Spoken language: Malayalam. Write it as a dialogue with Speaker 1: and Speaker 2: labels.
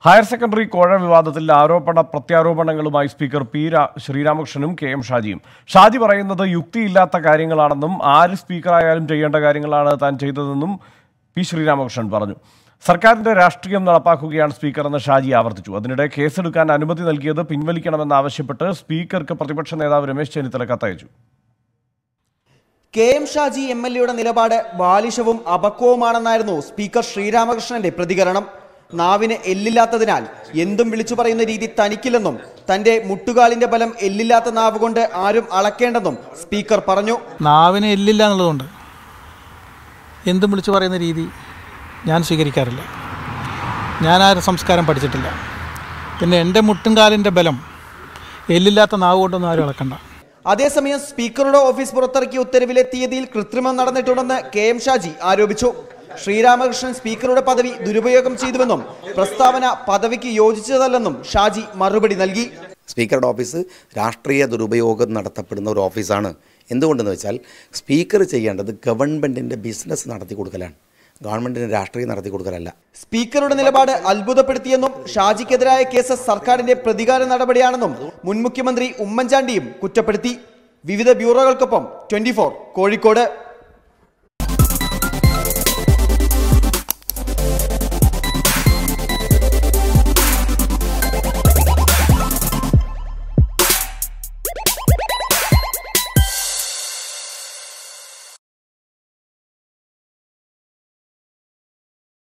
Speaker 1: ഹയർ സെക്കൻഡറി കോഴ വിവാദത്തിൽ ആരോപണ പ്രത്യാരോപണങ്ങളുമായി സ്പീക്കർ പി രാ- ശ്രീരാമകൃഷ്ണനും കെ എം ഷാജിയും ഷാജി പറയുന്നത് യുക്തിയില്ലാത്ത കാര്യങ്ങളാണെന്നും ആര് സ്പീക്കറായാലും ചെയ്യേണ്ട കാര്യങ്ങളാണ് താൻ ചെയ്തതെന്നും പി ശ്രീരാമകൃഷ്ണൻ പറഞ്ഞു സർക്കാരിന്റെ രാഷ്ട്രീയം നടപ്പാക്കുകയാണ് സ്പീക്കർ എന്ന് ഷാജി ആവർത്തിച്ചു അതിനിടെ കേസെടുക്കാൻ അനുമതി നൽകിയത് പിൻവലിക്കണമെന്നാവശ്യപ്പെട്ട് സ്പീക്കർക്ക് പ്രതിപക്ഷ നേതാവ് രമേശ് ചെന്നിത്തല കത്തയച്ചു
Speaker 2: K M Shaji M L എയുടെ നിലപാട് ബാലിശവും അപക്വവുമാണെന്നായിരുന്നു സ്പീക്കർ ശ്രീരാമകൃഷ്ണന്റെ പ്രതികരണം നാവിന് എല്ലില്ലാത്തതിനാൽ എന്തും വിളിച്ചു പറയുന്ന രീതി തനിക്കില്ലെന്നും തന്റെ മുട്ടുകാലിന്റെ ബലം എല്ലില്ലാത്ത നാവ് കൊണ്ട് ആരും അളക്കേണ്ടെന്നും സ്പീക്കർ പറഞ്ഞു
Speaker 3: നാവിന് എല്ലില്ല എന്നുള്ളതുകൊണ്ട് എന്തും വിളിച്ചു പറയുന്ന രീതി ഞാൻ സ്വീകരിക്കാറില്ല ഞാൻ ആ ഒരു സംസ്കാരം പഠിച്ചിട്ടില്ല പിന്നെ എൻ്റെ മുട്ടുംകാലിൻ്റെ ബലം എല്ലില്ലാത്ത നാവ് കൊണ്ടൊന്നും ആരും ഇളക്കണ്ട
Speaker 2: അതേസമയം സ്പീക്കറുടെ ഓഫീസ് പുറത്തിറക്കിയ ഉത്തരവിലെ തീയതിയിൽ കൃത്രിമം നടന്നിട്ടുണ്ടെന്ന് കെ എം ഷാജി ആരോപിച്ചു ശ്രീരാമകൃഷ്ണൻ സ്പീക്കറുടെ പദവി ദുരുപയോഗം ചെയ്തുവെന്നും പ്രസ്താവന പദവിക്ക് യോജിച്ചതല്ലെന്നും ഷാജി മറുപടി നൽകി
Speaker 4: സ്പീക്കറുടെ ഓഫീസ് രാഷ്ട്രീയ ദുരുപയോഗം നടത്തപ്പെടുന്ന ഒരു ഓഫീസാണ് എന്തുകൊണ്ടെന്ന് വെച്ചാൽ സ്പീക്കർ ചെയ്യേണ്ടത് ഗവൺമെൻറ്റിൻ്റെ ബിസിനസ് നടത്തി കൊടുക്കലാണ് ഗവൺമെൻറ്റിന് രാഷ്ട്രീയം നടത്തി കൊടുക്കലല്ല
Speaker 2: സ്പീക്കറുടെ നിലപാട് അത്ഭുതപ്പെടുത്തിയെന്നും ഷാജിക്കെതിരായ കേസ് സർക്കാരിന്റെ പ്രതികാര നടപടിയാണെന്നും മുൻ മുഖ്യമന്ത്രി ഉമ്മൻചാണ്ടിയും കുറ്റപ്പെടുത്തി വിവിധ ബ്യൂറോകൾക്കൊപ്പം ട്വന്റി കോഴിക്കോട്